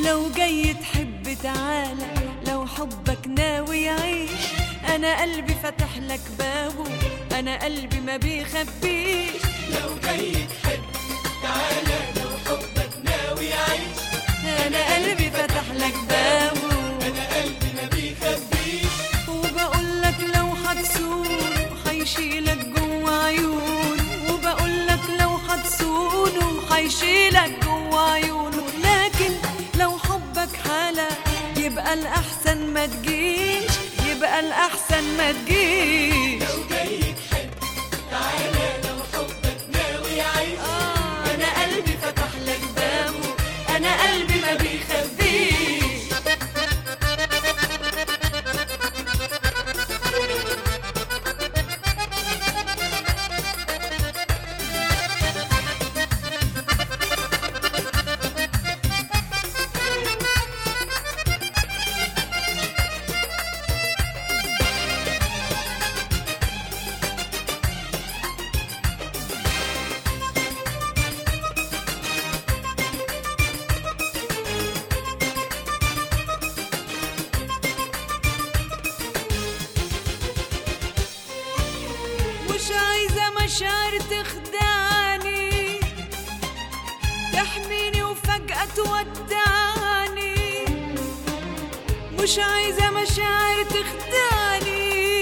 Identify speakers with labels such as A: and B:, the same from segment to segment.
A: لو جاي تحب تعالى لو حبك ناوي يعيش انا قلبي فتح لك بابه انا قلبي ما بيخبيش
B: لو جاي تحب تعالى لو حبك ناوي يعيش
A: انا قلبي فتح لك بابه
B: انا قلبي ما بيخبيش
A: وبقول لك لو هتسونه هيشيلك جوا عيونه وبقول لك لو هتسونه هيشيلك جوا عيونه لكن لو حبك حالة يبقى الأحسن ما تجيش يبقى الأحسن ما تجيش
B: لو جاي تحب تعالى لو حبك ناوي يعيش
A: آه أنا قلبي فتح لك بابه أنا قلبي ما بيخبيش مش عايزة مشاعر تخدعني تحميني وفجأة تودعني مش عايزة مشاعر تخدعني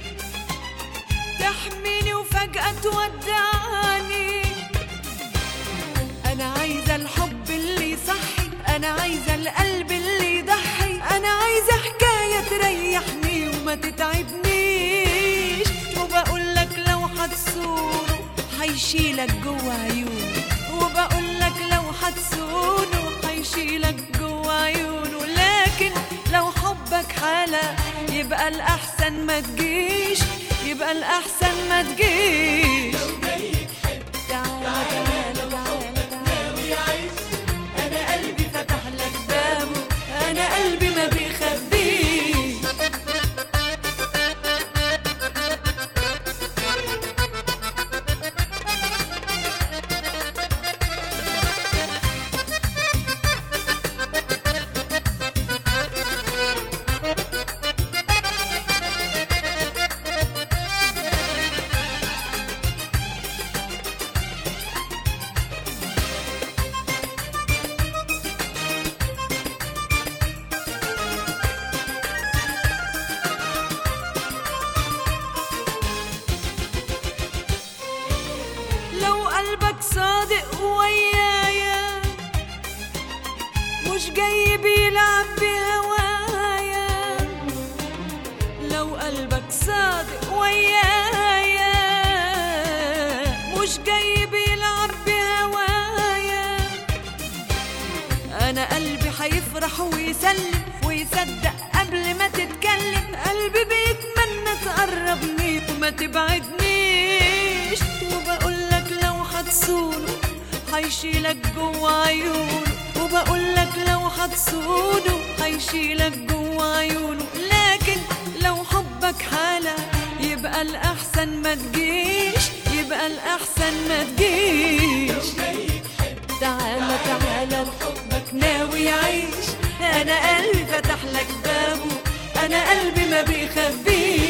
A: تحميني وفجأة تودعني أنا عايزة الحب اللي يصحي أنا عايزة القلب اللي يضحي أنا عايزة حكاية تريحني وما تتعبنيش وبقول لك لو هتسونه هيشيلك جوا عيونه وبقول لك لو هتسونه هيشيلك جوا عيونه لكن لو حبك حالة يبقى الأحسن ما تجيش يبقى الأحسن ما تجيش
B: لو جاي تحب
A: تعالى تعالى تعالى تعالى
B: ناوي يعيش
A: انا قلبي فتح لك بابه انا قلبي ما بيخبيش لو قلبك صادق ويايا مش جاي بيلعب بهوايا لو قلبك صادق ويايا مش جاي بيلعب بهوايا انا قلبي هيفرح ويسلم ويصدق قبل ما تتكلم قلبي بيتمنى تقربني وما تبعدنيش وبقول لك لو هتسونه هيشيلك جوا عيونه وبقول لك لو هتسونه هيشيلك جوا عيونه لكن لو حبك حالة يبقى الأحسن ما تجيش يبقى الأحسن ما تجيش
B: جاي تحب
A: تعالى تعالى لحبك ناوي يعيش انا قلبي فتح لك بابه انا قلبي ما بيخبيش